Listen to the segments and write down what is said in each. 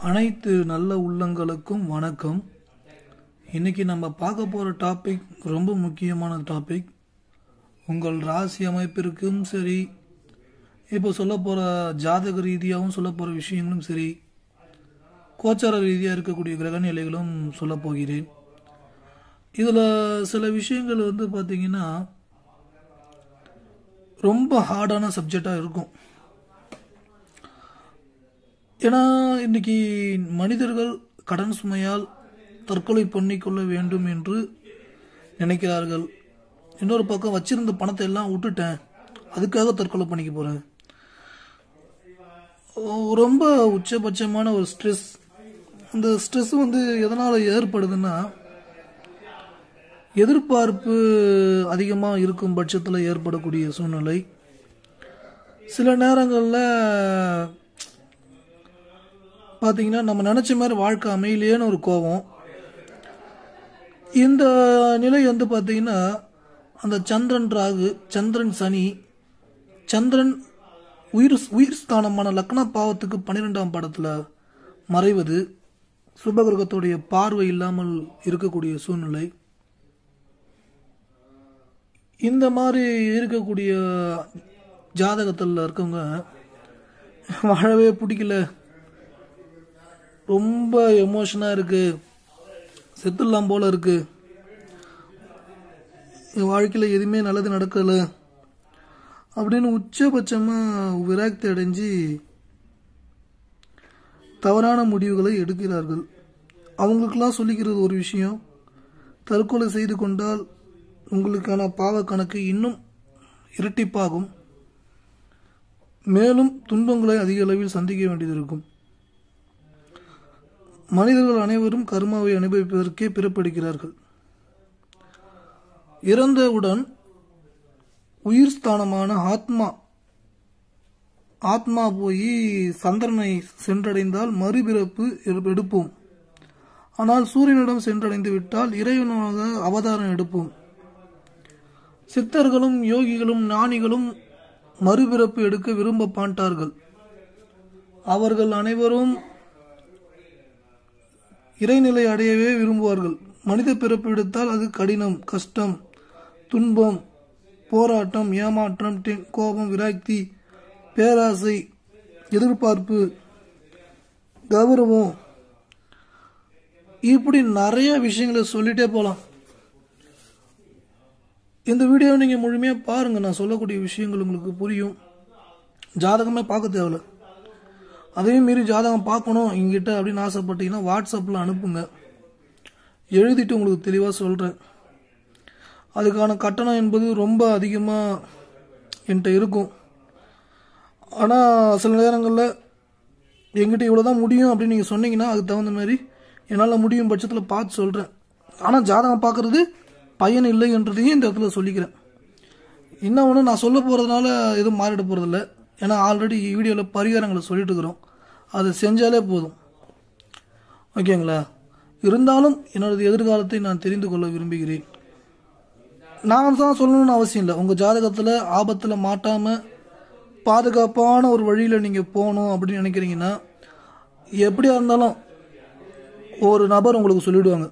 அனைத்து நல்ல உள்ளங்களுக்கும் வணக்கம் இன்னைக்கு நம்ம பார்க்க போகிற டாபிக் ரொம்ப முக்கியமான டாபிக் உங்கள் ராசி அமைப்பிற்கும் சரி இப்போ சொல்ல போகிற ஜாதக ரீதியாகவும் சொல்ல போகிற விஷயங்களும் சரி கோச்சார ரீதியாக இருக்கக்கூடிய கிரக நிலைகளும் சொல்ல போகிறேன் இதில் சில விஷயங்கள் வந்து பார்த்தீங்கன்னா ரொம்ப ஹார்டான சப்ஜெக்டாக இருக்கும் ஏன்னா இன்னைக்கு மனிதர்கள் கடன் சுமையால் தற்கொலை பண்ணிக்கொள்ள வேண்டும் என்று நினைக்கிறார்கள் இன்னொரு பக்கம் வச்சிருந்த பணத்தை எல்லாம் விட்டுட்டேன் அதுக்காக தற்கொலை பண்ணிக்க போகிறேன் ரொம்ப உச்சபட்சமான ஒரு ஸ்ட்ரெஸ் அந்த ஸ்ட்ரெஸ் வந்து எதனால் ஏற்படுதுன்னா எதிர்பார்ப்பு அதிகமாக இருக்கும் பட்சத்தில் ஏற்படக்கூடிய சூழ்நிலை சில நேரங்களில் பார்த்தீங்கன்னா நம்ம நினச்ச மாதிரி வாழ்க்கை அமையலையேன்னு ஒரு கோபம் இந்த நிலை வந்து பார்த்தீங்கன்னா அந்த சந்திரன் ராகு சந்திரன் சனி சந்திரன் உயிர் உயிர் ஸ்தானமான லக்ன பாவத்துக்கு பன்னிரெண்டாம் படத்தில் மறைவது சுபகிரகத்துடைய பார்வை இல்லாமல் இருக்கக்கூடிய சூழ்நிலை இந்த மாதிரி இருக்கக்கூடிய ஜாதகத்தில் இருக்கவங்க வாழவே பிடிக்கல ரொம்ப எமோஷனாக இருக்குது செத்துடலாம் போல இருக்கு என் வாழ்க்கையில் எதுவுமே நல்லது நடக்கலை அப்படின்னு உச்சபட்சமாக விராக்தி அடைஞ்சு தவறான முடிவுகளை எடுக்கிறார்கள் அவங்களுக்கெல்லாம் சொல்லிக்கிறது ஒரு விஷயம் தற்கொலை செய்து கொண்டால் உங்களுக்கான பாவ கணக்கு இன்னும் இரட்டிப்பாகும் மேலும் துன்பங்களை அதிக அளவில் சந்திக்க வேண்டியது இருக்கும் மனிதர்கள் அனைவரும் கர்மாவை அனுபவிப்பதற்கே பிறப்படுகிறார்கள் இறந்தவுடன் உயிர் ஸ்தானமான ஆத்மா ஆத்மா போய் சந்திரனை சென்றடைந்தால் மறுபிறப்பு எடுப்போம் ஆனால் சூரியனிடம் சென்றடைந்து விட்டால் இறைவனாக அவதாரம் எடுப்போம் சித்தர்களும் யோகிகளும் ஞானிகளும் மறுபிறப்பு எடுக்க விரும்ப பாண்டார்கள் அவர்கள் அனைவரும் இறைநிலை அடையவே விரும்புவார்கள் மனித பிறப்பு எடுத்தால் அது கடினம் கஷ்டம் துன்பம் போராட்டம் ஏமாற்றம் கோபம் விராக்தி பேராசை எதிர்பார்ப்பு கௌரவம் இப்படி நிறைய விஷயங்களை சொல்லிட்டே போகலாம் இந்த வீடியோவை நீங்கள் முழுமையாக பாருங்கள் நான் சொல்லக்கூடிய விஷயங்கள் உங்களுக்கு புரியும் ஜாதகமே பார்க்க தேவையில்ல அதையும் மீறி ஜாதகம் பார்க்கணும் எங்கிட்ட அப்படின்னு ஆசைப்பட்டீங்கன்னா வாட்ஸ்அப்பில் அனுப்புங்க எழுதிட்டு உங்களுக்கு தெளிவாக சொல்கிறேன் அதுக்கான கட்டணம் என்பது ரொம்ப அதிகமாக என்கிட்ட இருக்கும் ஆனால் சில நேரங்களில் எங்கிட்ட இவ்வளோ தான் முடியும் அப்படின்னு நீங்கள் சொன்னீங்கன்னா அதுக்கு தகுந்த மாதிரி என்னால் முடியும் பட்சத்தில் பார்த்து சொல்கிறேன் ஆனால் ஜாதகம் பார்க்குறது பயன் இல்லை என்றதையும் இந்த இடத்துல சொல்லிக்கிறேன் இன்னும் ஒன்று நான் சொல்ல போகிறதுனால எதுவும் மாறிட போகிறதில்ல ஏன்னா ஆல்ரெடி வீடியோவில் பரிகாரங்களை சொல்லிட்டு இருக்கிறோம் அதை செஞ்சாலே போதும் ஓகேங்களா இருந்தாலும் என்னோடது எதிர்காலத்தை நான் தெரிந்து கொள்ள விரும்புகிறேன் நான் தான் சொல்லணும்னு அவசியம் இல்லை உங்கள் ஜாதகத்தில் ஆபத்தில் மாட்டாமல் பாதுகாப்பான ஒரு வழியில் நீங்கள் போகணும் அப்படின்னு நினைக்கிறீங்கன்னா எப்படியா இருந்தாலும் ஒரு நபர் உங்களுக்கு சொல்லிவிடுவாங்க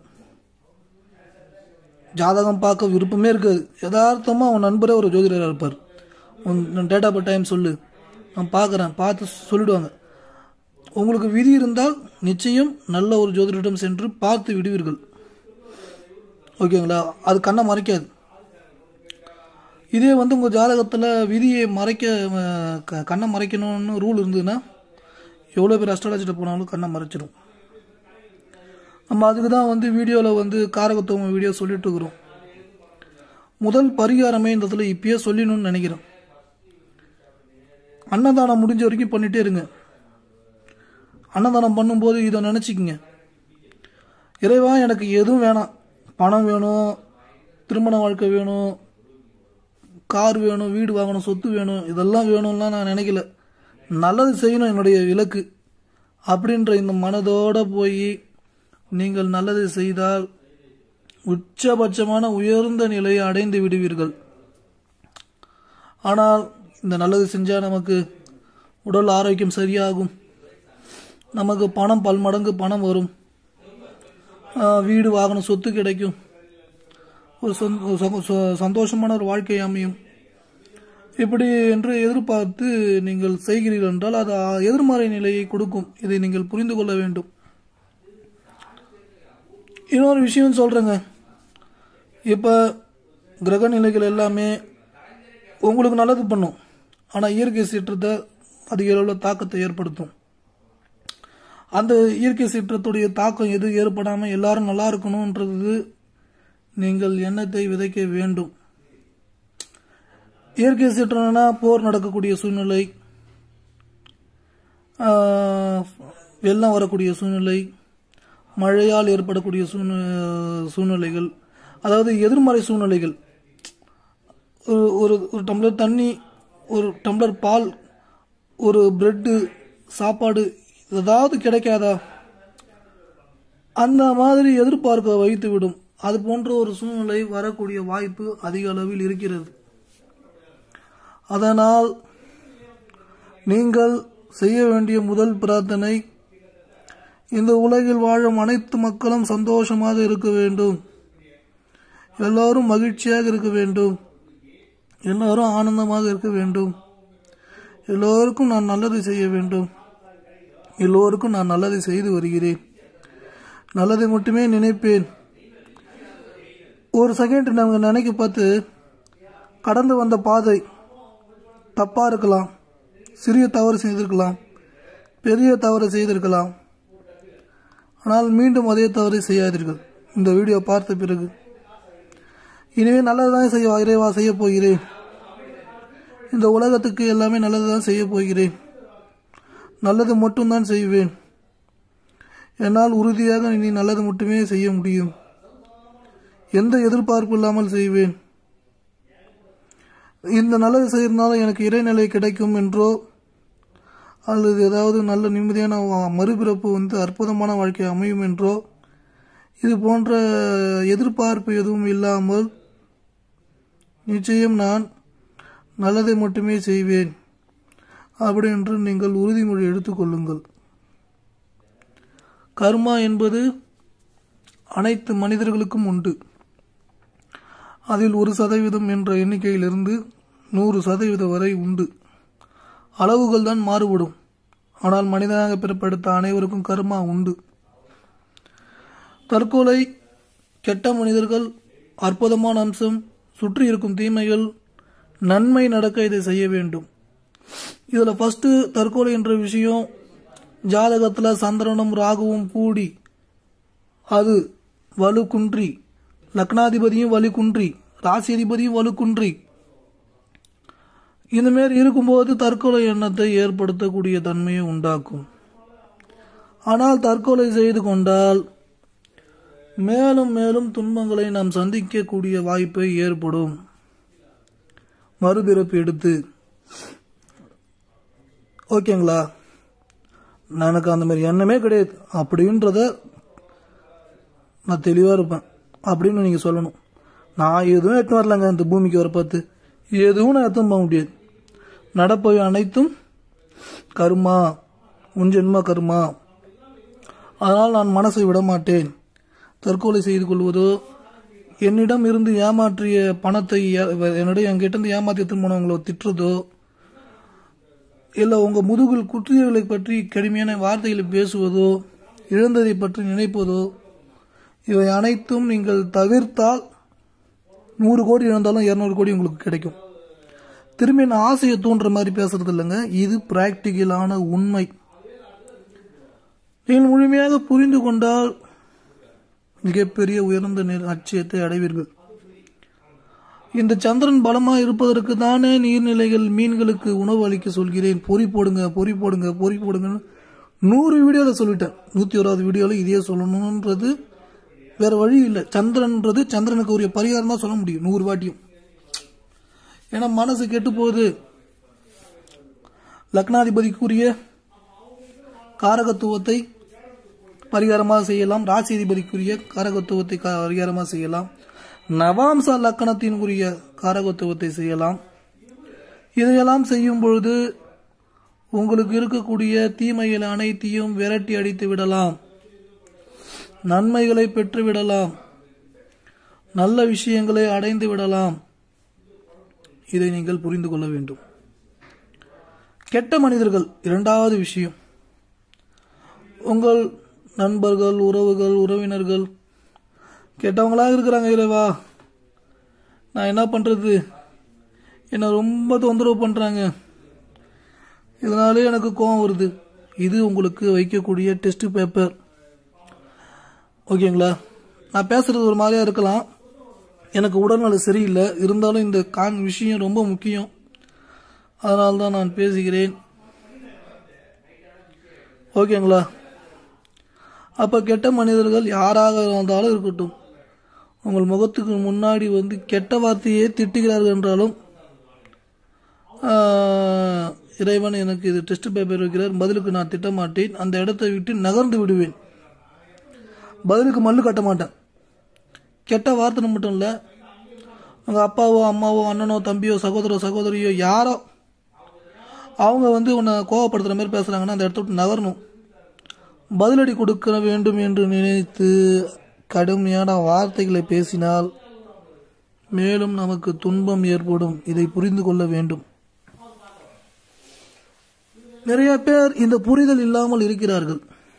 ஜாதகம் பார்க்க விருப்பமே இருக்காது யதார்த்தமாக அவன் நண்பரே ஒரு ஜோதிடராக இருப்பார் உன் டேட் ஆஃப் டைம் சொல்லு நான் பார்க்குறேன் பார்த்து சொல்லிடுவாங்க உங்களுக்கு விதி இருந்தால் நிச்சயம் நல்ல ஒரு ஜோதிடரிடம் சென்று பார்த்து விடுவீர்கள் ஓகேங்களா அது கண்ணை மறைக்காது இதே வந்து உங்கள் ஜாதகத்தில் விதியை மறைக்க கண்ணை மறைக்கணும்னு ரூல் இருந்ததுன்னா எவ்வளோ பேர் அஸ்ட்ராலஜிட்ட போனாலும் கண்ணை மறைச்சிடும் நம்ம அதுக்கு தான் வந்து வீடியோவில் வந்து காரகத்துவம் வீடியோ சொல்லிட்டு இருக்கிறோம் முதல் பரிகாரமே இந்த இடத்துல இப்பயே சொல்லிடணும்னு நினைக்கிறேன் அன்னதானம் முடிஞ்ச வரைக்கும் பண்ணிகிட்டே இருங்க அன்னதானம் பண்ணும்போது இதை நினச்சிக்கிங்க இறைவா எனக்கு எதுவும் வேணாம் பணம் வேணும் திருமண வாழ்க்கை வேணும் கார் வேணும் வீடு வாங்கணும் சொத்து வேணும் இதெல்லாம் வேணும்லாம் நான் நினைக்கல நல்லது செய்யணும் என்னுடைய இலக்கு அப்படின்ற இந்த மனதோடு போய் நீங்கள் நல்லது செய்தால் உச்சபட்சமான உயர்ந்த நிலையை அடைந்து விடுவீர்கள் ஆனால் இந்த நல்லது செஞ்சால் நமக்கு உடல் ஆரோக்கியம் சரியாகும் நமக்கு பணம் பல்மடங்கு பணம் வரும் ஆஹ் வீடு வாகனம் சொத்து கிடைக்கும் ஒரு சொந்த- ஒரு சந்தோ- ச- சந்தோஷமான ஒரு வாழ்க்கை அமையும் இப்படி என்று எதிர்பார்த்து நீங்கள் செய்கிறீர்கள் என்றால் அது எதிர்மறை நிலையை கொடுக்கும் இதை நீங்கள் புரிந்து கொள்ள வேண்டும் இன்னொரு விஷயம் சொல்றேங்க இப்போ கிரக நிலைகள் எல்லாமே உங்களுக்கு நல்லது பண்ணும் ஆனால் இயற்கை சீற்றத்தை அதிக அளவில் தாக்கத்தை ஏற்படுத்தும் அந்த இயற்கை சீற்றத்துடைய தாக்கம் எது ஏற்படாமல் எல்லாரும் நல்லா இருக்கணுன்றது நீங்கள் எண்ணத்தை விதைக்க வேண்டும் இயற்கை சீற்றம்னா போர் நடக்கக்கூடிய சூழ்நிலை ஆஹ், வெள்ளம் வரக்கூடிய சூழ்நிலை மழையால் ஏற்படக்கூடிய சூழ்நி சூழ்நிலைகள் அதாவது எதிர்மறை சூழ்நிலைகள் ஒரு ஒரு ஒரு டம்ளர் தண்ணி ஒரு டம்ளர் பால் ஒரு பிரெட்டு சாப்பாடு ஏதாவது கிடைக்காதா அந்த மாதிரி எதிர்பார்க்க வைத்துவிடும் அது போன்ற ஒரு சூழ்நிலை வரக்கூடிய வாய்ப்பு அதிக அளவில் இருக்கிறது அதனால் நீங்கள் செய்ய வேண்டிய முதல் பிரார்த்தனை இந்த உலகில் வாழும் அனைத்து மக்களும் சந்தோஷமாக இருக்க வேண்டும் எல்லாரும் மகிழ்ச்சியாக இருக்க வேண்டும் எல்லாரும் ஆனந்தமாக இருக்க வேண்டும் எல்லோருக்கும் நான் நல்லதை செய்ய வேண்டும் எல்லோருக்கும் நான் நல்லதை செய்து வருகிறேன் நல்லதை மட்டுமே நினைப்பேன் ஒரு செகண்ட் நாங்கள் நினைக்க பார்த்து கடந்து வந்த பாதை தப்பாக இருக்கலாம் சிறிய தவறு செய்திருக்கலாம் பெரிய தவறு செய்திருக்கலாம் ஆனால் மீண்டும் அதே தவறை செய்யாதீர்கள் இந்த வீடியோ பார்த்த பிறகு இனிமே நல்லதுதான் செய்ய இறைவா செய்ய போகிறேன் இந்த உலகத்துக்கு எல்லாமே நல்லதுதான் செய்ய போகிறேன் நல்லது மட்டும்தான் செய்வேன் என்னால் உறுதியாக இனி நல்லது மட்டுமே செய்ய முடியும் எந்த எதிர்பார்ப்பு இல்லாமல் செய்வேன் இந்த நல்லது செய்யறதுனால எனக்கு இறைநிலை கிடைக்கும் என்றோ அல்லது ஏதாவது நல்ல நிம்மதியான வா- மறுபிறப்பு வந்து அற்புதமான வாழ்க்கை அமையும் என்றோ இது போன்ற எதிர்பார்ப்பு எதுவும் இல்லாமல் நிச்சயம் நான் நல்லதை மட்டுமே செய்வேன் அப்படி என்று நீங்கள் உறுதிமொழி எடுத்துக்கொள்ளுங்கள் கர்மா என்பது அனைத்து மனிதர்களுக்கும் உண்டு அதில் ஒரு சதவீதம் என்ற எண்ணிக்கையிலிருந்து நூறு சதவீதம் வரை உண்டு அளவுகள் தான் மாறுபடும் ஆனால் மனிதனாக பிறப்பெடுத்த அனைவருக்கும் கர்மா உண்டு தற்கொலை கெட்ட மனிதர்கள் அற்புதமான அம்சம் சுற்றி இருக்கும் தீமைகள் நன்மை நடக்க இதை செய்ய வேண்டும் இதில் ஃபஸ்ட்டு தற்கொலை என்ற விஷயம் ஜாதகத்தில் சந்திரனும் ராகுவும் கூடி அது வலு குன்றி லக்னாதிபதியும் வலு குன்றி ராசியதிபதியும் வலு குன்றி இந்த மாதிரி இருக்கும்போது தற்கொலை எண்ணத்தை ஏற்படுத்தக்கூடிய தன்மையை உண்டாக்கும் ஆனால் தற்கொலை செய்து கொண்டால் மேலும் மேலும் துன்பங்களை நாம் சந்திக்கக்கூடிய வாய்ப்பு ஏற்படும் மறுபிறப்பு எடுத்து ஓகேங்களா நான் எனக்கு அந்த மாதிரி எண்ணமே கிடையாது அப்படின்றத நான் தெளிவாக இருப்பேன் அப்படின்னு நீங்கள் சொல்லணும் நான் எதுவும் எடுத்து வரலங்க இந்த பூமிக்கு வர பார்த்து எதுவும் நான் எடுத்துன்னு போக முடியாது நடப்பவை அனைத்தும் கர்மா உன் ஜென்ம கர்மா அதனால் நான் மனசை விட மாட்டேன் தற்கொலை செய்து கொள்வதோ என்னிடம் இருந்து ஏமாற்றிய பணத்தை ஏ- என்னிடம் என்கிட்ட இருந்து ஏமாற்றி எடுத்துன்னு போனவங்கள திட்டுறதோ இல்லை உங்கள் முதுகில் குற்றியர்களை பற்றி கடுமையான வார்த்தைகளை பேசுவதோ இழந்ததை பற்றி நினைப்பதோ இவை அனைத்தும் நீங்கள் தவிர்த்தால் நூறு கோடி இழந்தாலும் இரநூறு கோடி உங்களுக்கு கிடைக்கும் திரும்பி நான் ஆசையை தூண்டுற மாதிரி பேசுறது இல்லைங்க இது பிராக்டிக்கலான உண்மை நீங்கள் முழுமையாக புரிந்து கொண்டால் மிகப்பெரிய உயர்ந்த நில- லட்சியத்தை அடைவீர்கள் இந்த சந்திரன் பலமா இருப்பதற்கு தானே நீர்நிலைகள் மீன்களுக்கு உணவு அளிக்க சொல்கிறேன் பொறி போடுங்க பொறி போடுங்க பொறி போடுங்கன்னு நூறு வீடியோவில் சொல்லிட்டேன் நூற்றி ஓராவது வீடியோவில் இதே சொல்லணுன்றது வேற வழி இல்லை சந்திரன்ன்றது சந்திரனுக்கு உரிய பரிகாரம் தான் சொல்ல முடியும் நூறு வாட்டியும் ஏன்னா மனசு கெட்டு போகுது லக்னாதிபதிக்குரிய காரகத்துவத்தை பரிகாரமாக செய்யலாம் ராசி அதிபதிக்குரிய காரகத்துவத்தை கா- பரிகாரமாக செய்யலாம் நவாம்ச லக்கணத்தினுக்குரிய காரகத்துவத்தை செய்யலாம் இதையெல்லாம் செய்யும் பொழுது உங்களுக்கு இருக்கக்கூடிய தீமைகள் அனைத்தையும் விரட்டி அடித்து விடலாம் நன்மைகளை பெற்று விடலாம் நல்ல விஷயங்களை அடைந்து விடலாம் இதை நீங்கள் புரிந்து கொள்ள வேண்டும் கெட்ட மனிதர்கள் இரண்டாவது விஷயம் உங்கள் நண்பர்கள் உறவுகள் உறவினர்கள் கெட்டவங்களாக இருக்கிறாங்க இறைவா நான் என்ன பண்ணுறது என்னை ரொம்ப தொந்தரவு பண்ணுறாங்க இதனாலே எனக்கு கோபம் வருது இது உங்களுக்கு வைக்கக்கூடிய டெஸ்ட் பேப்பர் ஓகேங்களா நான் பேசுறது ஒரு மாதிரியா இருக்கலாம் எனக்கு உடல்நல சரியில்லை இருந்தாலும் இந்த கான் விஷயம் ரொம்ப முக்கியம் அதனால தான் நான் பேசுகிறேன் ஓகேங்களா அப்போ கெட்ட மனிதர்கள் யாராக இருந்தாலும் இருக்கட்டும் உங்கள் முகத்துக்கு முன்னாடி வந்து கெட்ட வார்த்தையே திட்டுகிறார்கள் என்றாலும் ஆஹ், இறைவன் எனக்கு இது டெஸ்ட் பேப்பர் வைக்கிறார் பதிலுக்கு நான் திட்ட மாட்டேன் அந்த இடத்தை விட்டு நகர்ந்து விடுவேன் பதிலுக்கு மல்லு கட்ட மாட்டேன் கெட்ட வார்த்தை மட்டும் இல்லை உங்கள் அப்பாவோ அம்மாவோ அண்ணனோ தம்பியோ சகோதரோ சகோதரியோ யாரோ அவங்க வந்து உன்னை கோவப்படுத்துகிற மாதிரி பேசுகிறாங்கன்னா அந்த இடத்த விட்டு நகரணும் பதிலடி கொடுக்க வேண்டும் என்று நினைத்து கடுமையான வார்த்தைகளை பேசினால் மேலும் நமக்கு துன்பம் ஏற்படும் இதை புரிந்து கொள்ள வேண்டும் நிறைய பேர் இந்த புரிதல் இல்லாமல் இருக்கிறார்கள்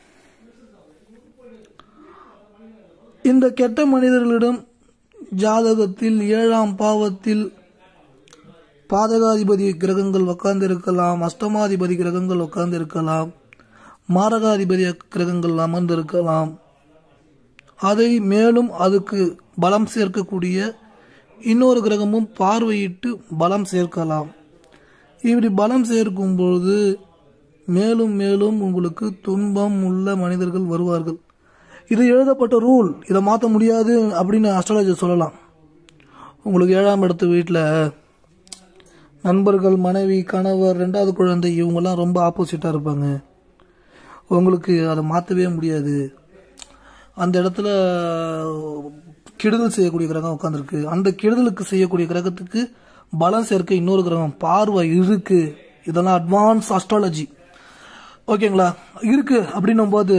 இந்த கெட்ட மனிதர்களிடம் ஜாதகத்தில் ஏழாம் பாவத்தில் பாதகாதிபதி கிரகங்கள் உட்கார்ந்திருக்கலாம் அஷ்டமாதிபதி கிரகங்கள் உட்கார்ந்திருக்கலாம் மாரகாதிபதி கிரகங்கள் அமர்ந்திருக்கலாம் அதை மேலும் அதுக்கு பலம் சேர்க்கக்கூடிய இன்னொரு கிரகமும் பார்வையிட்டு பலம் சேர்க்கலாம் இப்படி பலம் சேர்க்கும் பொழுது மேலும் மேலும் உங்களுக்கு துன்பம் உள்ள மனிதர்கள் வருவார்கள் இது எழுதப்பட்ட ரூல் இதை மாற்ற முடியாது அப்படின்னு அஸ்ட்ராலஜி சொல்லலாம் உங்களுக்கு ஏழாம் இடத்து வீட்டில் நண்பர்கள் மனைவி கணவர் ரெண்டாவது குழந்தை இவங்கெல்லாம் ரொம்ப ஆப்போசிட்டாக இருப்பாங்க உங்களுக்கு அதை மாற்றவே முடியாது அந்த இடத்துல கெடுதல் செய்யக்கூடிய கிரகம் உட்காந்துருக்கு அந்த கெடுதலுக்கு செய்யக்கூடிய கிரகத்துக்கு பலம் சேர்க்க இன்னொரு கிரகம் பார்வை இருக்கு இதெல்லாம் அட்வான்ஸ் அஸ்ட்ராலஜி ஓகேங்களா இருக்கு அப்படின்னும் போது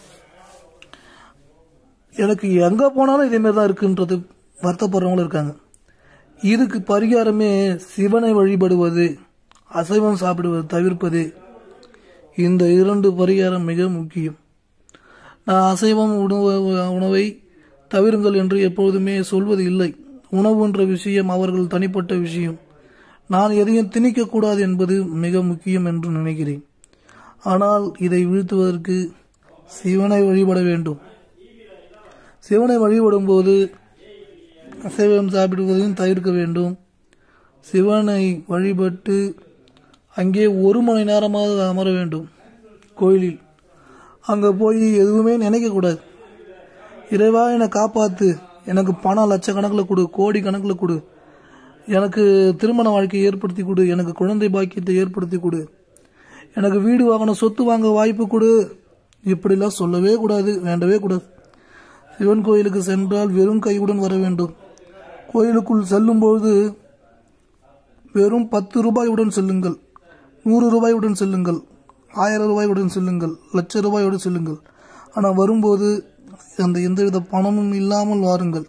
எனக்கு எங்க போனாலும் இதே மாதிரி தான் இருக்குன்றது வருத்தப்படுறவங்களும் இருக்காங்க இதுக்கு பரிகாரமே சிவனை வழிபடுவது அசைவம் சாப்பிடுவது தவிர்ப்பது இந்த இரண்டு பரிகாரம் மிக முக்கியம் நான் அசைவம் உணவு உணவை தவிருங்கள் என்று எப்பொழுதுமே சொல்வது இல்லை உணவு என்ற விஷயம் அவர்கள் தனிப்பட்ட விஷயம் நான் எதையும் திணிக்கக்கூடாது என்பது மிக முக்கியம் என்று நினைக்கிறேன் ஆனால் இதை வீழ்த்துவதற்கு சிவனை வழிபட வேண்டும் சிவனை வழிபடும் போது அசைவம் சாப்பிடுவதையும் தவிர்க்க வேண்டும் சிவனை வழிபட்டு அங்கே ஒரு மணி நேரமாவது அமர வேண்டும் கோயிலில் அங்கே போய் எதுவுமே நினைக்கக்கூடாது இறைவா என்னை காப்பாத்து எனக்கு பணம் லட்சக்கணக்கில் கொடு கோடி கணக்கில் கொடு எனக்கு திருமண வாழ்க்கையை ஏற்படுத்தி கொடு எனக்கு குழந்தை பாக்கியத்தை ஏற்படுத்தி கொடு எனக்கு வீடு வாங்கணும் சொத்து வாங்க வாய்ப்பு கொடு இப்படிலாம் சொல்லவே கூடாது வேண்டவே கூடாது சிவன் கோயிலுக்கு சென்றால் வெறும் கையுடன் வர வேண்டும் கோயிலுக்குள் செல்லும்போது வெறும் பத்து ரூபாயுடன் செல்லுங்கள் நூறு ரூபாயுடன் செல்லுங்கள் ஆயிரம் ரூபாயுடன் செல்லுங்கள் லட்ச ரூபாயுடன் செல்லுங்கள் ஆனால் வரும்போது அந்த எந்தவித பணமும் இல்லாமல் வாருங்கள்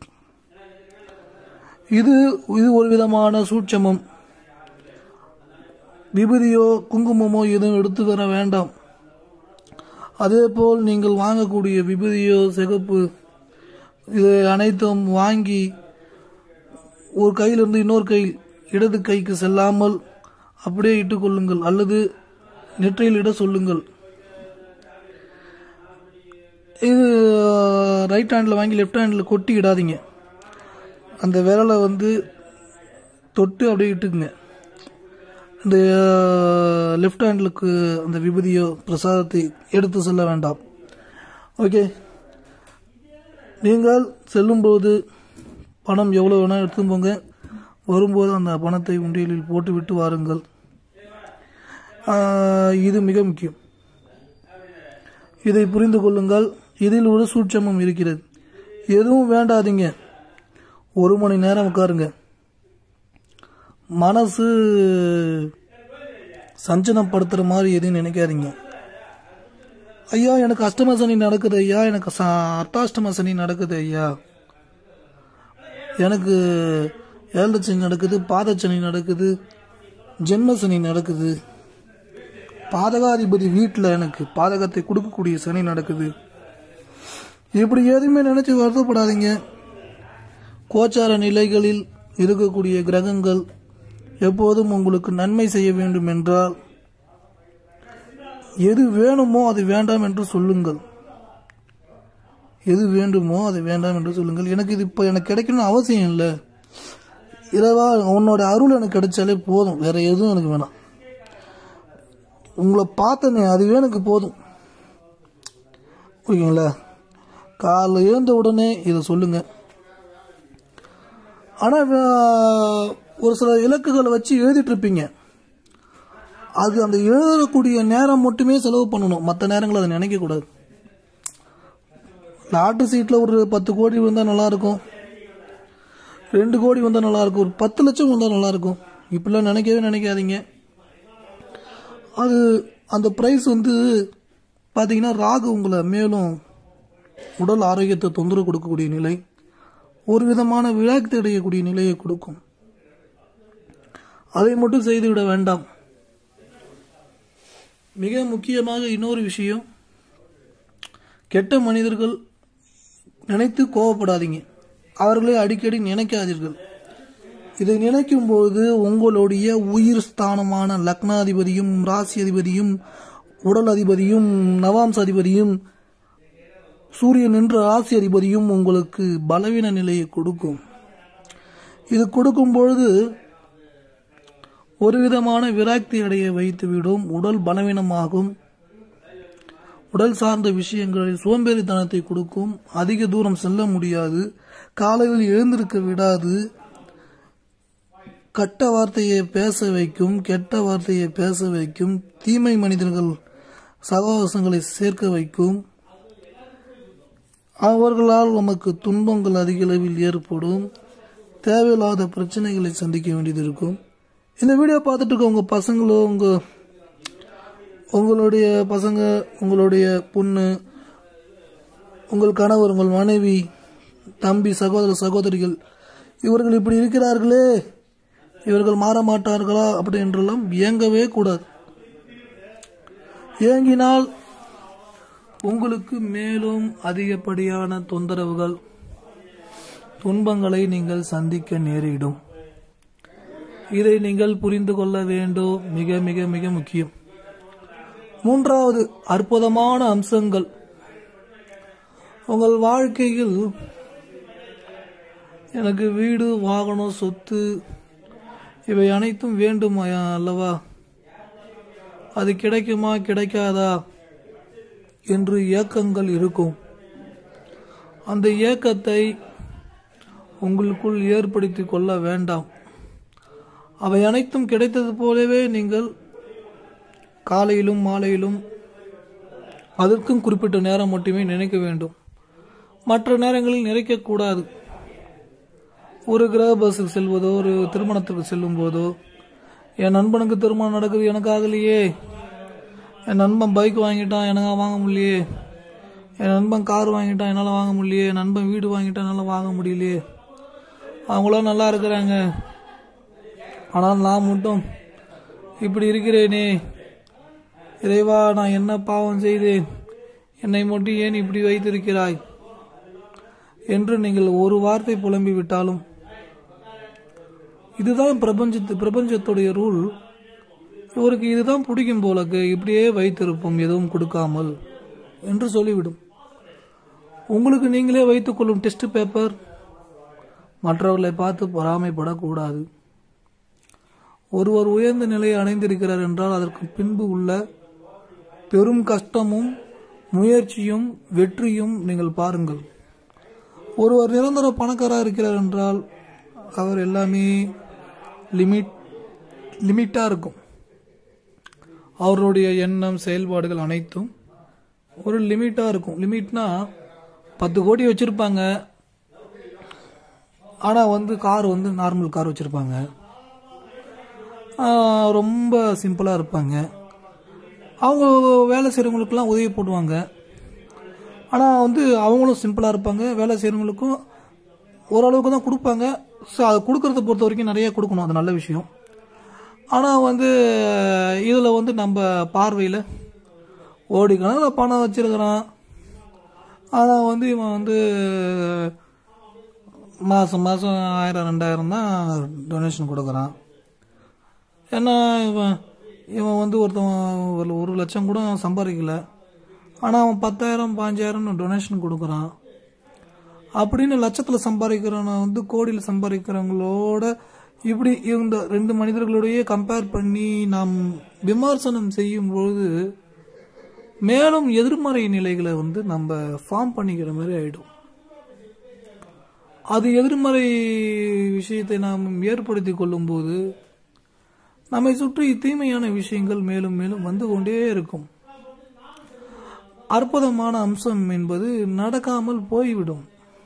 இது இது ஒரு விதமான சூட்சமம் விபூதியோ குங்குமமோ எதுவும் எடுத்து வர வேண்டாம் அதேபோல் நீங்கள் வாங்கக்கூடிய விபூதியோ சிகப்பு இது அனைத்தும் வாங்கி ஒரு கையிலிருந்து இன்னொரு கை இடது கைக்கு செல்லாமல் அப்படியே இட்டுக்கொள்ளுங்கள் அல்லது நெற்றியில் இட சொல்லுங்கள் இது ரைட் ஹேண்டில் வாங்கி லெஃப்ட் ஹேண்டில் கொட்டி இடாதீங்க அந்த விரலை வந்து தொட்டு அப்படியே இட்டுக்குங்க இந்த லெஃப்ட் ஹேண்டிலுக்கு அந்த விபூதியோ பிரசாதத்தை எடுத்து செல்ல வேண்டாம் ஓகே நீங்கள் செல்லும்போது பணம் எவ்வளோ வேணால் எடுத்து போங்க வரும்போது அந்த பணத்தை உண்டியலில் போட்டுவிட்டு வாருங்கள் ஆஹ், இது மிக முக்கியம் இதை புரிந்து கொள்ளுங்கள் இதில் ஒரு சூட்சமும் இருக்கிறது எதுவும் வேண்டாதீங்க ஒரு மணி நேரம் உட்காருங்க மனசு சஞ்சனப்படுத்துகிற மாதிரி எதுவும் நினைக்காதீங்க ஐயா எனக்கு அஷ்டம சனி நடக்குது ஐயா எனக்கு ச- அர்த்தாஷ்டம சனி நடக்குது ஐயா எனக்கு ஏழரை சனி நடக்குது பாதச்சனி நடக்குது ஜென்ம சனி நடக்குது பாதகாதிபதி வீட்டில் எனக்கு பாதகத்தை கொடுக்கக்கூடிய சனி நடக்குது இப்படி எதுவுமே நினைச்சு வருத்தப்படாதீங்க கோச்சார நிலைகளில் இருக்கக்கூடிய கிரகங்கள் எப்போதும் உங்களுக்கு நன்மை செய்ய வேண்டும் என்றால் எது வேணுமோ அது வேண்டாம் என்று சொல்லுங்கள் எது வேண்டுமோ அது வேண்டாம் என்று சொல்லுங்கள் எனக்கு இது இப்போ எனக்கு கிடைக்கணும்னு அவசியம் இல்லை இரவா உன்னோட அருள் எனக்கு கிடைச்சாலே போதும் வேற எதுவும் எனக்கு வேணாம் உங்களை பார்த்தனே அதுவே எனக்கு போதும் ஓகேங்களா காலைல எழுந்த உடனே இதை சொல்லுங்க ஆனால் ஒரு சில இலக்குகளை வச்சு எழுதிட்டு இருப்பீங்க அது அந்த எழுதக்கூடிய நேரம் மட்டுமே செலவு பண்ணணும் மற்ற நேரங்கள் அதை நினைக்கக்கூடாது லாட்ரி சீட்டில் ஒரு பத்து கோடி வந்தால் நல்லாயிருக்கும் ரெண்டு கோடி வந்தால் நல்லாயிருக்கும் ஒரு பத்து லட்சம் வந்தால் நல்லாயிருக்கும் இப்படிலாம் நினைக்கவே நினைக்காதீங்க அது அந்த ப்ரைஸ் வந்து பார்த்தீங்கன்னா ராகு உங்களை மேலும் உடல் ஆரோக்கியத்தை தொந்தரவு கொடுக்கக்கூடிய நிலை ஒரு விதமான விழாக்கு அடையக்கூடிய நிலையை கொடுக்கும் அதை மட்டும் செய்துவிட வேண்டாம் மிக முக்கியமாக இன்னொரு விஷயம் கெட்ட மனிதர்கள் நினைத்து கோவப்படாதீங்க அவர்களை அடிக்கடி நினைக்காதீர்கள் இதை நினைக்கும் பொழுது உங்களுடைய உயிர் ஸ்தானமான லக்னாதிபதியும் ராசி அதிபதியும் உடல் அதிபதியும் நவாம்ச அதிபதியும் சூரியன் என்ற ராசி அதிபதியும் உங்களுக்கு பலவீன நிலையை கொடுக்கும் இது கொடுக்கும் பொழுது ஒரு விதமான விராக்தி அடைய வைத்துவிடும் உடல் பலவீனமாகும் உடல் சார்ந்த விஷயங்களில் சோம்பேறித்தனத்தை கொடுக்கும் அதிக தூரம் செல்ல முடியாது காலையில் எழுந்திருக்க விடாது கட்ட வார்த்தையை பேச வைக்கும் கெட்ட வார்த்தையை பேச வைக்கும் தீமை மனிதர்கள் சகவாசங்களை சேர்க்க வைக்கும் அவர்களால் நமக்கு துன்பங்கள் அதிக அளவில் ஏற்படும் தேவையில்லாத பிரச்சனைகளை சந்திக்க வேண்டியது இருக்கும் இந்த வீடியோ பார்த்துட்டு இருக்க உங்கள் பசங்களோ உங்கள் உங்களுடைய பசங்க உங்களுடைய பொண்ணு உங்கள் கணவர் உங்கள் மனைவி தம்பி சகோதர சகோதரிகள் இவர்கள் இப்படி இருக்கிறார்களே இவர்கள் மாற மாட்டார்களா அப்படி என்றெல்லாம் இயங்கவே கூடாது இயங்கினால் உங்களுக்கு மேலும் அதிகப்படியான தொந்தரவுகள் துன்பங்களை நீங்கள் சந்திக்க நேரிடும் இதை நீங்கள் புரிந்து கொள்ள வேண்டும் மிக மிக மிக முக்கியம் மூன்றாவது அற்புதமான அம்சங்கள் உங்கள் வாழ்க்கையில் எனக்கு வீடு வாகனம் சொத்து இவை அனைத்தும் வேண்டும் அல்லவா அது கிடைக்குமா கிடைக்காதா என்று ஏக்கங்கள் இருக்கும் அந்த ஏக்கத்தை உங்களுக்குள் ஏற்படுத்தி கொள்ள வேண்டாம் அவை அனைத்தும் கிடைத்தது போலவே நீங்கள் காலையிலும் மாலையிலும் அதற்கும் குறிப்பிட்ட நேரம் மட்டுமே நினைக்க வேண்டும் மற்ற நேரங்களில் நினைக்கக்கூடாது ஒரு கிரக பஸ்ஸுக்கு செல்வதோ ஒரு திருமணத்துக்கு செல்லும் போதோ என் நண்பனுக்கு திருமணம் நடக்குது எனக்கு ஆகலையே என் நண்பன் பைக் வாங்கிட்டான் எனக்கு வாங்க முடியலையே என் நண்பன் கார் வாங்கிட்டான் என்னால் வாங்க முடியலையே என் நண்பன் வீடு வாங்கிட்டான் என்னால் வாங்க முடியலையே அவங்களாம் நல்லா இருக்கிறாங்க ஆனால் நான் மட்டும் இப்படி இருக்கிறேனே இறைவா நான் என்ன பாவம் செய்தேன் என்னை மட்டும் ஏன் இப்படி வைத்திருக்கிறாய் என்று நீங்கள் ஒரு வார்த்தை புலம்பி விட்டாலும் இதுதான் பிரபஞ்சத்து பிரபஞ்சத்துடைய ரூல் இவருக்கு இதுதான் பிடிக்கும் போலக்கு இப்படியே வைத்திருப்போம் எதுவும் கொடுக்காமல் என்று சொல்லிவிடும் உங்களுக்கு நீங்களே வைத்துக்கொள்ளும் டெஸ்ட் பேப்பர் மற்றவர்களை பார்த்து பொறாமைப்படக்கூடாது ஒருவர் உயர்ந்த நிலையை அடைந்திருக்கிறார் என்றால் அதற்கு பின்பு உள்ள பெரும் கஷ்டமும் முயற்சியும் வெற்றியும் நீங்கள் பாருங்கள் ஒருவர் நிரந்தர பணக்காரராக இருக்கிறார் என்றால் அவர் எல்லாமே லிமிட் லிமிட்டாக இருக்கும் அவருடைய எண்ணம் செயல்பாடுகள் அனைத்தும் ஒரு லிமிட்டாக இருக்கும் லிமிட்னா பத்து கோடி வச்சுருப்பாங்க ஆனால் வந்து கார் வந்து நார்மல் கார் வச்சுருப்பாங்க ஆஹ், ரொம்ப சிம்பிளாக இருப்பாங்க அவங்க வேலை செய்கிறவங்களுக்கெல்லாம் உதவி போடுவாங்க ஆனால் வந்து அவங்களும் சிம்பிளாக இருப்பாங்க வேலை செய்கிறவங்களுக்கும் ஓரளவுக்கு தான் கொடுப்பாங்க ஸோ அது கொடுக்கறத பொறுத்த வரைக்கும் நிறைய கொடுக்கணும் அது நல்ல விஷயம் ஆனால் வந்து இதில் வந்து நம்ம பார்வையில் கோடிக்கணக்கில் பணம் வச்சிருக்கிறான் ஆனால் வந்து இவன் வந்து மாதம் மாதம் ஆயிரம் ரெண்டாயிரம் தான் டொனேஷன் கொடுக்குறான் ஏன்னா இவன் இவன் வந்து ஒருத்தன் ஒரு ஒரு லட்சம் கூட சம்பாதிக்கல ஆனால் அவன் பத்தாயிரம் பாஞ்சாயிரம் டொனேஷன் கொடுக்குறான் அப்படின்னு லட்சத்தில் சம்பாதிக்கிறவன வந்து கோடியில் சம்பாதிக்கிறவங்களோட இப்படி இந்த ரெண்டு மனிதர்களோடயே கம்பேர் பண்ணி நாம் விமர்சனம் செய்யும் பொழுது மேலும் எதிர்மறை நிலைகளை வந்து நம்ம ஃபார்ம் பண்ணிக்கிற மாதிரி ஆயிடும் அது எதிர்மறை விஷயத்தை நாம் ஏற்படுத்தி கொள்ளும்போது நம்மை சுற்றி தீமையான விஷயங்கள் மேலும் மேலும் வந்து கொண்டே இருக்கும் அற்புதமான அம்சம் என்பது நடக்காமல் போய்விடும்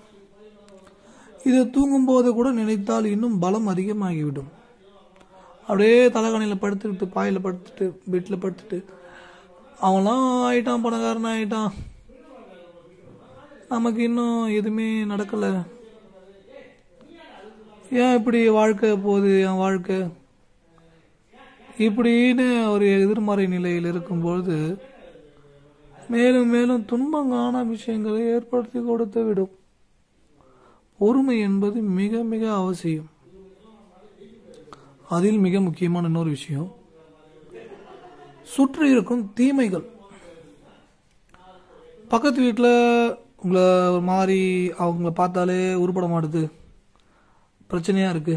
இது தூங்கும்போது கூட நினைத்தால் இன்னும் பலம் அதிகமாகிவிடும் அப்படியே தலைகாணியில் படுத்துக்கிட்டு பாயில் படுத்துட்டு பெட்டில் படுத்துட்டு அவன்லாம் ஆயிட்டான் பணக்காரன் ஆயிட்டான் நமக்கு இன்னும் எதுவுமே நடக்கலை ஏன் இப்படி வாழ்க்கை போகுது என் வாழ்க்கை இப்படின்னு ஒரு எதிர்மறை நிலையில் இருக்கும்பொழுது மேலும் மேலும் துன்பங்கான விஷயங்களை ஏற்படுத்தி கொடுத்து விடும் பொறுமை என்பது மிக மிக அவசியம் அதில் மிக முக்கியமான இன்னொரு விஷயம் சுற்றி இருக்கும் தீமைகள் பக்கத்து வீட்டில் உங்களை ஒரு மாதிரி அவங்கள பார்த்தாலே உருப்பட மாட்டுது பிரச்சனையா இருக்கு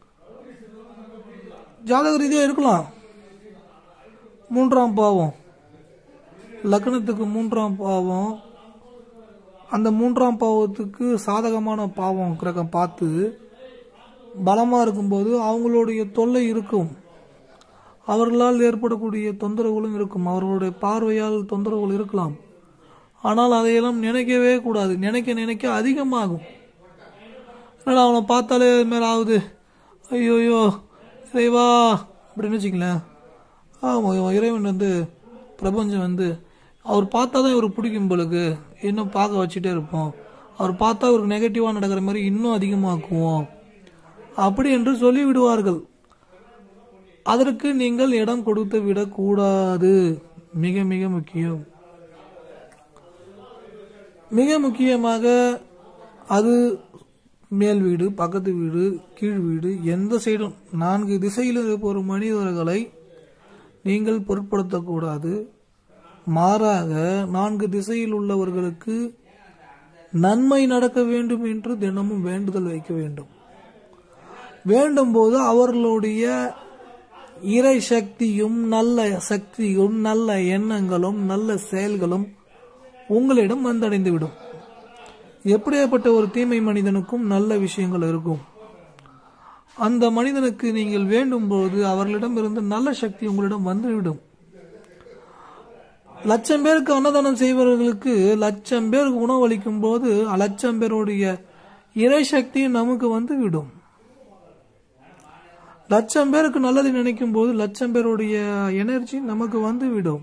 ஜாதக ரீதியாக இருக்கலாம் மூன்றாம் பாவம் லக்னத்துக்கு மூன்றாம் பாவம் அந்த மூன்றாம் பாவத்துக்கு சாதகமான பாவம் கிரகம் பார்த்து பலமாக இருக்கும்போது அவங்களுடைய தொல்லை இருக்கும் அவர்களால் ஏற்படக்கூடிய தொந்தரவுகளும் இருக்கும் அவர்களுடைய பார்வையால் தொந்தரவுகள் இருக்கலாம் ஆனால் அதையெல்லாம் நினைக்கவே கூடாது நினைக்க நினைக்க அதிகமாகும் என்னடா அவனை பார்த்தாலே இது மாதிரி ஆகுது ஐயோயோ இறைவா அப்படின்னு வச்சுங்களேன் ஆமாம் இறைவன் வந்து பிரபஞ்சம் வந்து அவர் பார்த்தா தான் இவருக்கு பிடிக்கும் போலுக்கு இன்னும் பார்க்க வச்சுட்டே இருப்போம் அவர் பார்த்தா இவருக்கு நெகட்டிவாக நடக்கிற மாதிரி இன்னும் அதிகமாக்குவோம் அப்படி என்று சொல்லி விடுவார்கள் அதற்கு நீங்கள் இடம் கொடுத்து விடக்கூடாது மிக மிக முக்கியம் மிக முக்கியமாக அது மேல் வீடு பக்கத்து வீடு கீழ் வீடு எந்த சைடும் நான்கு திசையில் இருப்போர் மனிதர்களை நீங்கள் பொருட்படுத்தக்கூடாது மாறாக நான்கு திசையில் உள்ளவர்களுக்கு நன்மை நடக்க வேண்டும் என்று தினமும் வேண்டுதல் வைக்க வேண்டும் வேண்டும் போது அவர்களுடைய இறை சக்தியும் நல்ல சக்தியும் நல்ல எண்ணங்களும் நல்ல செயல்களும் உங்களிடம் வந்தடைந்து விடும் எப்படியாப்பட்ட ஒரு தீமை மனிதனுக்கும் நல்ல விஷயங்கள் இருக்கும் அந்த மனிதனுக்கு நீங்கள் வேண்டும் போது அவர்களிடம் இருந்து நல்ல சக்தி உங்களிடம் வந்துவிடும் லட்சம் பேருக்கு அன்னதானம் செய்பவர்களுக்கு லட்சம் பேருக்கு உணவளிக்கும் போது லட்சம் பேருடைய இறை சக்தி நமக்கு வந்து விடும் லட்சம் பேருக்கு நல்லது நினைக்கும் போது லட்சம் பேருடைய எனர்ஜி நமக்கு வந்து விடும்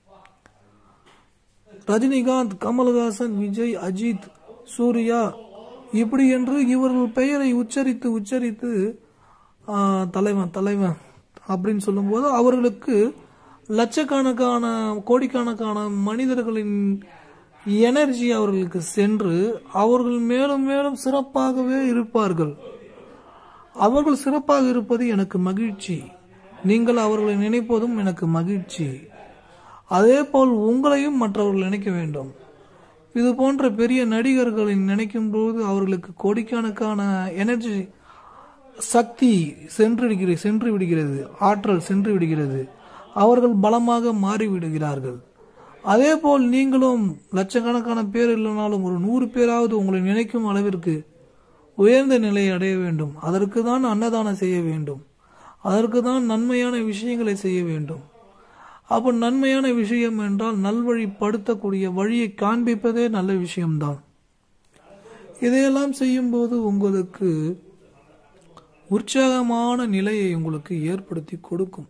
ரஜினிகாந்த் கமல்ஹாசன் விஜய் அஜித் சூர்யா இப்படி என்று இவர்கள் பெயரை உச்சரித்து உச்சரித்து ஆ, தலைவன் தலைவன் அப்படின்னு சொல்லும்போது அவர்களுக்கு லட்சக்கணக்கான கோடிக்கணக்கான மனிதர்களின் எனர்ஜி அவர்களுக்கு சென்று அவர்கள் மேலும் மேலும் சிறப்பாகவே இருப்பார்கள் அவர்கள் சிறப்பாக இருப்பது எனக்கு மகிழ்ச்சி நீங்கள் அவர்களை நினைப்பதும் எனக்கு மகிழ்ச்சி அதே போல் உங்களையும் மற்றவர்கள் நினைக்க வேண்டும் இது போன்ற பெரிய நடிகர்களின் நினைக்கும் போது அவர்களுக்கு கோடிக்கணக்கான எனர்ஜி சக்தி சென்று விடுகிறது சென்று விடுகிறது ஆற்றல் சென்று விடுகிறது அவர்கள் பலமாக மாறிவிடுகிறார்கள் அதே போல் நீங்களும் லட்சக்கணக்கான பேர் இல்லைனாலும் ஒரு நூறு பேராவது உங்களை நினைக்கும் அளவிற்கு உயர்ந்த நிலையை அடைய வேண்டும் அதற்கு தான் அன்னதானம் செய்ய வேண்டும் அதற்கு தான் நன்மையான விஷயங்களை செய்ய வேண்டும் அப்போ நன்மையான விஷயம் என்றால் நல்வழிப்படுத்தக்கூடிய வழியை காண்பிப்பதே நல்ல விஷயம்தான் இதையெல்லாம் செய்யும்போது உங்களுக்கு உற்சாகமான நிலையை உங்களுக்கு ஏற்படுத்தி கொடுக்கும்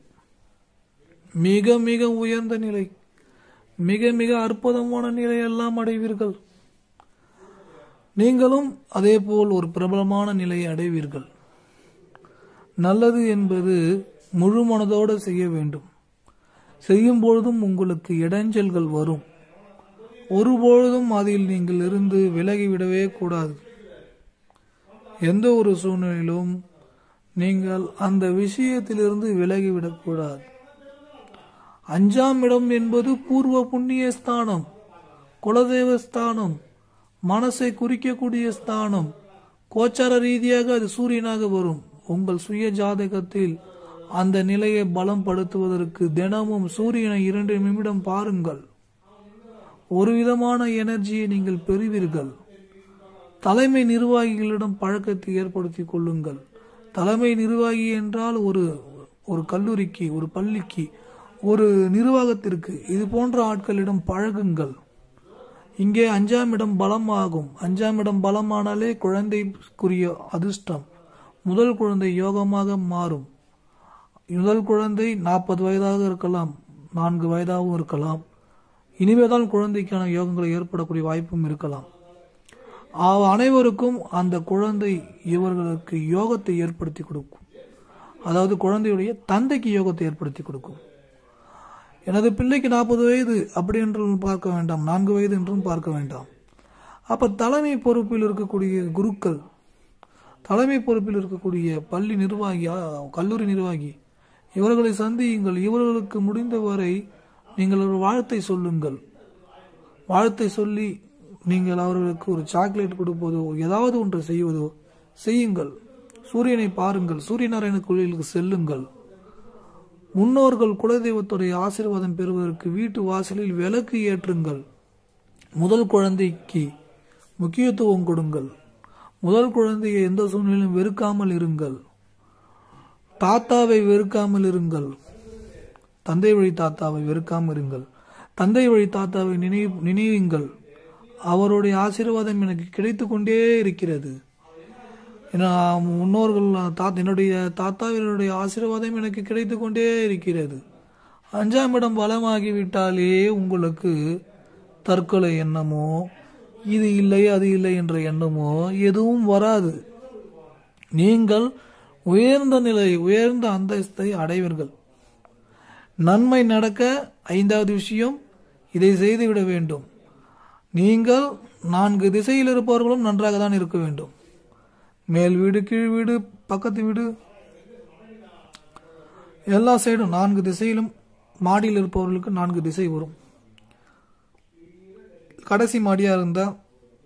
மிக மிக உயர்ந்த நிலை மிக மிக அற்புதமான நிலையெல்லாம் அடைவீர்கள் நீங்களும் அதேபோல் ஒரு பிரபலமான நிலையை அடைவீர்கள் நல்லது என்பது முழு மனதோடு செய்ய வேண்டும் செய்யும் பொழுதும் உங்களுக்கு இடைஞ்சல்கள் வரும் ஒருபொழுதும் அதில் நீங்கள் இருந்து விலகிவிடவே கூடாது எந்த ஒரு சூழ்நிலையிலும் நீங்கள் அந்த விஷயத்திலிருந்து விலகிவிடக்கூடாது அஞ்சாம் இடம் என்பது பூர்வ புண்ணிய ஸ்தானம் குலதெய்வ ஸ்தானம் மனசை குறிக்கக்கூடிய ஸ்தானம் கோச்சார ரீதியாக அது சூரியனாக வரும் உங்கள் சுய ஜாதகத்தில் அந்த நிலையை பலம் படுத்துவதற்கு தினமும் சூரியனை இரண்டு நிமிடம் பாருங்கள் ஒரு விதமான எனர்ஜியை நீங்கள் பெறுவீர்கள் தலைமை நிர்வாகிகளிடம் பழக்கத்தை ஏற்படுத்திக் கொள்ளுங்கள் தலைமை நிர்வாகி என்றால் ஒரு ஒரு கல்லூரிக்கு ஒரு பள்ளிக்கு ஒரு நிர்வாகத்திற்கு இது போன்ற ஆட்களிடம் பழகுங்கள் இங்கே அஞ்சாம் இடம் பலமாகும் அஞ்சாம் இடம் பலமானாலே குழந்தைக்குரிய அதிர்ஷ்டம் முதல் குழந்தை யோகமாக மாறும் முதல் குழந்தை நாற்பது வயதாக இருக்கலாம் நான்கு வயதாகவும் இருக்கலாம் இனிமேதான் குழந்தைக்கான யோகங்கள் ஏற்படக்கூடிய வாய்ப்பும் இருக்கலாம் அவ் அனைவருக்கும் அந்த குழந்தை இவர்களுக்கு யோகத்தை ஏற்படுத்தி கொடுக்கும் அதாவது குழந்தையுடைய தந்தைக்கு யோகத்தை ஏற்படுத்தி கொடுக்கும் எனது பிள்ளைக்கு நாற்பது வயது அப்படி என்றும் பார்க்க வேண்டாம் நான்கு வயது என்றும் பார்க்க வேண்டாம் அப்ப தலைமை பொறுப்பில் இருக்கக்கூடிய குருக்கள் தலைமை பொறுப்பில் இருக்கக்கூடிய பள்ளி நிர்வாகி ஆ, கல்லூரி நிர்வாகி இவர்களை சந்தியுங்கள் இவர்களுக்கு முடிந்தவரை நீங்கள் ஒரு வாழ்த்தை சொல்லுங்கள் வாழ்த்தை சொல்லி நீங்கள் அவர்களுக்கு ஒரு சாக்லேட் கொடுப்பதோ ஏதாவது ஒன்று செய்வதோ செய்யுங்கள் சூரியனை பாருங்கள் சூரியநாராயண கோயிலுக்கு செல்லுங்கள் முன்னோர்கள் குலதெய்வத்துடைய ஆசீர்வாதம் பெறுவதற்கு வீட்டு வாசலில் விளக்கு ஏற்றுங்கள் முதல் குழந்தைக்கு முக்கியத்துவம் கொடுங்கள் முதல் குழந்தையை எந்த சூழ்நிலையிலும் வெறுக்காமல் இருங்கள் தாத்தாவை வெறுக்காமல் இருங்கள் தந்தை வழி தாத்தாவை வெறுக்காமல் இருங்கள் தந்தை வழி தாத்தாவை நினைவு நினைவுங்கள் அவருடைய ஆசீர்வாதம் எனக்கு கிடைத்து கொண்டே இருக்கிறது ஏன்னா முன்னோர்கள் தாத்தா என்னுடைய தாத்தாவினுடைய ஆசீர்வாதம் எனக்கு கிடைத்து கொண்டே இருக்கிறது அஞ்சாம் இடம் பலமாகிவிட்டாலே உங்களுக்கு தற்கொலை எண்ணமோ இது இல்லை அது இல்லை என்ற எண்ணமோ எதுவும் வராது நீங்கள் உயர்ந்த நிலை உயர்ந்த அந்தஸ்தை அடைவீர்கள் நன்மை நடக்க ஐந்தாவது விஷயம் இதை செய்துவிட வேண்டும் நீங்கள் நான்கு திசையில் இருப்பவர்களும் நன்றாக தான் இருக்க வேண்டும் மேல் வீடு கீழ் வீடு பக்கத்து வீடு எல்லா சைடும் நான்கு திசையிலும் மாடியில் இருப்பவர்களுக்கு நான்கு திசை வரும் கடைசி மாடியா இருந்தாலும்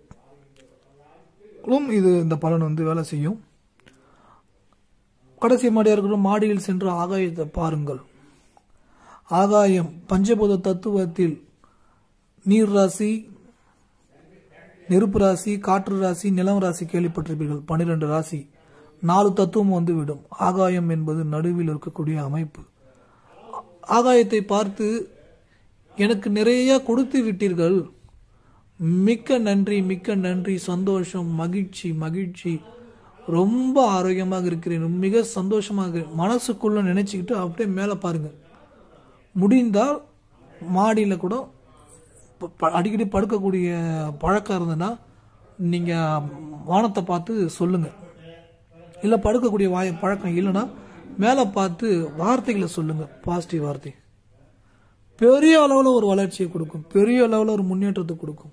இது இந்த பலன் வந்து வேலை செய்யும் கடைசி மாடியா இருக்கிற மாடியில் சென்று ஆகாயத்தை பாருங்கள் ஆகாயம் பஞ்சபூத தத்துவத்தில் நீர் ராசி நெருப்பு ராசி காற்று ராசி நிலம் ராசி கேள்விப்பட்டிருப்பீர்கள் பன்னிரண்டு ராசி நாலு தத்துவம் வந்து விடும் ஆகாயம் என்பது நடுவில் இருக்கக்கூடிய அமைப்பு ஆகாயத்தை பார்த்து எனக்கு நிறைய கொடுத்து விட்டீர்கள் மிக்க நன்றி மிக்க நன்றி சந்தோஷம் மகிழ்ச்சி மகிழ்ச்சி ரொம்ப ஆரோக்கியமாக இருக்கிறேன் மிக சந்தோஷமாக மனசுக்குள்ள நினைச்சுக்கிட்டு அப்படியே மேலே பாருங்க முடிந்தால் மாடியில் கூட ப- ப- அடிக்கடி படுக்கக்கூடிய பழக்கம் இருந்ததுன்னா நீங்கள் வானத்தை பார்த்து சொல்லுங்கள் இல்லை படுக்கக்கூடிய வாய பழக்கம் இல்லைன்னா மேலே பார்த்து வார்த்தைகளை சொல்லுங்கள் பாசிட்டிவ் வார்த்தை பெரிய அளவில் ஒரு வளர்ச்சியை கொடுக்கும் பெரிய அளவில் ஒரு முன்னேற்றத்தை கொடுக்கும்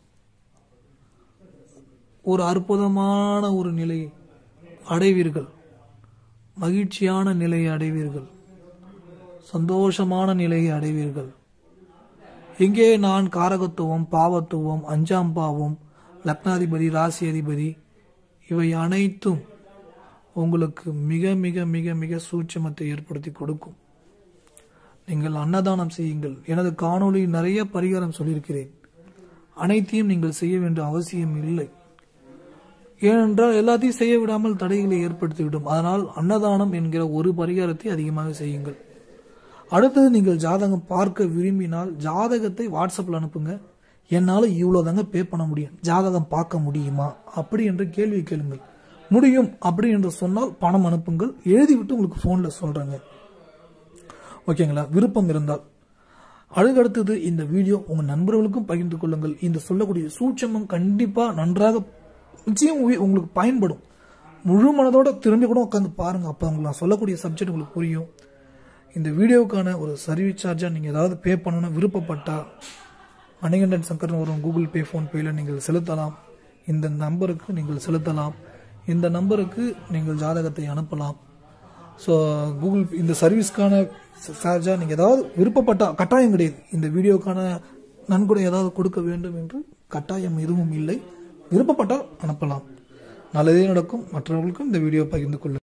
ஒரு அற்புதமான ஒரு நிலையை அடைவீர்கள் மகிழ்ச்சியான நிலையை அடைவீர்கள் சந்தோஷமான நிலையை அடைவீர்கள் இங்கே நான் காரகத்துவம் பாவத்துவம் அஞ்சாம் பாவம் லக்னாதிபதி ராசி அதிபதி இவை அனைத்தும் உங்களுக்கு மிக மிக மிக மிக சூட்சமத்தை ஏற்படுத்தி கொடுக்கும் நீங்கள் அன்னதானம் செய்யுங்கள் எனது காணொளி நிறைய பரிகாரம் சொல்லியிருக்கிறேன் அனைத்தையும் நீங்கள் செய்ய வேண்டிய அவசியம் இல்லை ஏனென்றால் எல்லாத்தையும் செய்ய விடாமல் தடைகளை ஏற்படுத்திவிடும் அதனால் அன்னதானம் என்கிற ஒரு பரிகாரத்தை அதிகமாக செய்யுங்கள் அடுத்தது நீங்கள் ஜாதகம் பார்க்க விரும்பினால் ஜாதகத்தை வாட்ஸ்அப்பில் அனுப்புங்க என்னால் இவ்வளோ தாங்க பே பண்ண முடியும் ஜாதகம் பார்க்க முடியுமா அப்படி என்று கேள்வி கேளுங்கள் முடியும் அப்படி என்று சொன்னால் பணம் அனுப்புங்கள் எழுதிவிட்டு உங்களுக்கு ஃபோனில் சொல்கிறேங்க ஓகேங்களா விருப்பம் இருந்தால் அதுக்கடுத்தது இந்த வீடியோ உங்கள் நண்பர்களுக்கும் பகிர்ந்து கொள்ளுங்கள் இந்த சொல்லக்கூடிய சூட்சமம் கண்டிப்பாக நன்றாக நிச்சயம் உ- உங்களுக்கு பயன்படும் முழு மனதோட திரும்பி கூட உட்காந்து பாருங்கள் அப்போ உங்களுக்கு நான் சொல்லக்கூடிய சப்ஜெக்ட் உங்களுக்கு புரியும் இந்த வீடியோவுக்கான ஒரு சர்வீஸ் சார்ஜாக நீங்கள் ஏதாவது பே பண்ணணும்னு விருப்பப்பட்டா மணிகண்டன் சங்கர்னு வரும் கூகுள் பே ஃபோன்பேயில் நீங்கள் செலுத்தலாம் இந்த நம்பருக்கு நீங்கள் செலுத்தலாம் இந்த நம்பருக்கு நீங்கள் ஜாதகத்தை அனுப்பலாம் ஸோ கூகுள் இந்த சர்வீஸ்க்கான சார்ஜாக நீங்கள் ஏதாவது விருப்பப்பட்டா கட்டாயம் கிடையாது இந்த வீடியோக்கான நன்கொடை ஏதாவது கொடுக்க வேண்டும் என்று கட்டாயம் எதுவும் இல்லை விருப்பப்பட்டால் அனுப்பலாம் நல்லதே நடக்கும் மற்றவர்களுக்கும் இந்த வீடியோ பகிர்ந்து கொள்ளுங்கள்